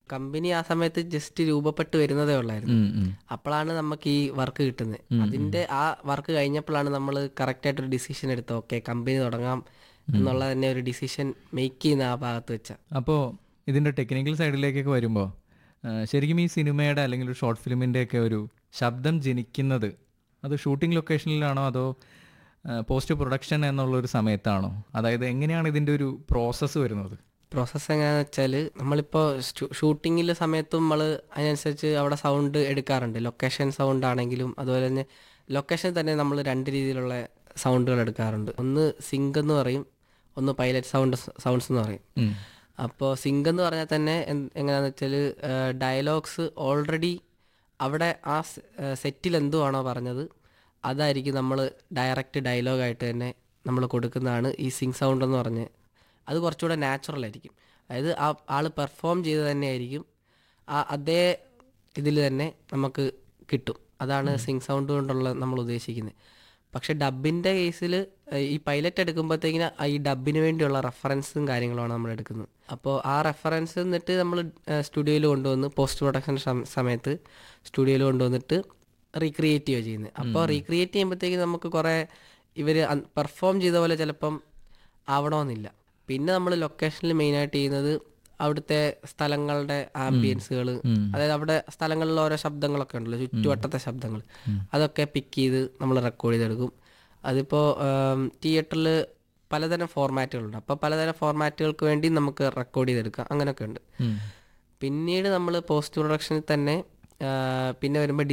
Company ആ സമയത്ത് just രൂപപ്പെട്ട് വരുന്നതേ ഉള്ളായിരുന്നു ഉം, ഉം. അപ്പോഴാണ് നമുക്ക് ഈ വർക്ക് കിട്ടുന്നത് അതിന്റെ ആ വർക്ക് കഴിഞ്ഞപ്പോഴാണ് നമ്മൾ കറക്റ്റ് ആയിട്ടൊരു ഡിസിഷൻ എടുത്ത് ഓക്കെ കമ്പനി തുടങ്ങാം എന്നുള്ള തന്നെ ഒരു ഡിസിഷൻ മേക്ക് ചെയ്യുന്ന ആ ഭാഗത്ത് വെച്ച അപ്പോൾ ഇതിൻ്റെ ടെക്നിക്കൽ സൈഡിലേക്കൊക്കെ വരുമ്പോൾ ശരിക്കും ഈ സിനിമയുടെ അല്ലെങ്കിൽ ഒരു ഷോർട്ട് ഫിലിമിൻ്റെ ഒക്കെ ഒരു ശബ്ദം ജനിക്കുന്നത് അത് ഷൂട്ടിംഗ് ലൊക്കേഷനിലാണോ അതോ പോസ്റ്റ് പ്രൊഡക്ഷൻ എന്നുള്ള ഒരു സമയത്താണോ അതായത് എങ്ങനെയാണ് ഇതിൻ്റെ ഒരു പ്രോസസ്സ് വരുന്നത് പ്രോസസ്സ് എങ്ങനെയാന്ന് വെച്ചാൽ നമ്മളിപ്പോൾ ഷൂട്ടിങ്ങിലെ സമയത്തും നമ്മൾ അതിനനുസരിച്ച് അവിടെ സൗണ്ട് എടുക്കാറുണ്ട് ലൊക്കേഷൻ സൗണ്ട് ആണെങ്കിലും അതുപോലെ തന്നെ ലൊക്കേഷൻ തന്നെ നമ്മൾ രണ്ട് രീതിയിലുള്ള സൗണ്ടുകൾ എടുക്കാറുണ്ട് ഒന്ന് സിങ്ക് എന്ന് പറയും ഒന്ന് പൈലറ്റ് സൗണ്ട് സൗണ്ട്സ് എന്ന് പറയും ഉം. അപ്പോൾ സിങ്ക് എന്ന് പറഞ്ഞാൽ തന്നെ എന്ത് എങ്ങനെയാണെന്ന് വെച്ചാൽ ഡയലോഗ്സ് ഓൾറെഡി അവിടെ ആ സെറ്റിൽ എന്തുവാണോ പറഞ്ഞത് അതായിരിക്കും നമ്മൾ ഡയറക്റ്റ് ഡയലോഗായിട്ട് തന്നെ നമ്മൾ കൊടുക്കുന്നതാണ് ഈ സിങ് സൗണ്ട് എന്ന് പറഞ്ഞ് അത് കുറച്ചുകൂടെ നാച്ചുറൽ ആയിരിക്കും അതായത് ആ ആൾ പെർഫോം ചെയ്ത് തന്നെയായിരിക്കും ആ അതേ ഇതിൽ തന്നെ നമുക്ക് കിട്ടും അതാണ് സിങ് സൗണ്ട് കൊണ്ടുള്ള നമ്മൾ ഉദ്ദേശിക്കുന്നത് പക്ഷെ ഡബിൻ്റെ കേസിൽ ഈ പൈലറ്റ് എടുക്കുമ്പോഴത്തേക്കിന് ഈ ഡബിന് വേണ്ടിയുള്ള റെഫറൻസും കാര്യങ്ങളുമാണ് നമ്മൾ എടുക്കുന്നത് അപ്പോൾ ആ റെഫറൻസ് എന്നിട്ട് നമ്മൾ സ്റ്റുഡിയോയിൽ കൊണ്ടുവന്ന് പോസ്റ്റ് പ്രൊഡക്ഷൻ സമയത്ത് സ്റ്റുഡിയോയിൽ കൊണ്ടുവന്നിട്ട് റീക്രിയേറ്റ് ചെയ്യുക ചെയ്യുന്നത് അപ്പോൾ റീക്രിയേറ്റ് ചെയ്യുമ്പോഴത്തേക്ക് നമുക്ക് കുറേ ഇവർ പെർഫോം ചെയ്ത പോലെ ചിലപ്പം ആവണമെന്നില്ല പിന്നെ നമ്മൾ ലൊക്കേഷനിൽ മെയിനായിട്ട് ചെയ്യുന്നത് അവിടുത്തെ സ്ഥലങ്ങളുടെ ആംബിയൻസുകൾ അതായത് അവിടെ സ്ഥലങ്ങളിൽ ഓരോ ശബ്ദങ്ങളൊക്കെ ഉണ്ടല്ലോ ചുറ്റുവട്ടത്തെ ശബ്ദങ്ങൾ അതൊക്കെ പിക്ക് ചെയ്ത് നമ്മൾ റെക്കോർഡ് ചെയ്തെടുക്കും അതിപ്പോൾ തിയേറ്ററിൽ പലതരം ഫോർമാറ്റുകളുണ്ട് അപ്പോൾ പലതരം ഫോർമാറ്റുകൾക്ക് വേണ്ടി നമുക്ക് റെക്കോർഡ് ചെയ്തെടുക്കാം അങ്ങനെയൊക്കെ ഉണ്ട് ഉം. പിന്നീട് നമ്മൾ പോസ്റ്റ് പ്രൊഡക്ഷനിൽ തന്നെ ആ, പിന്നെ വരുമ്പോൾ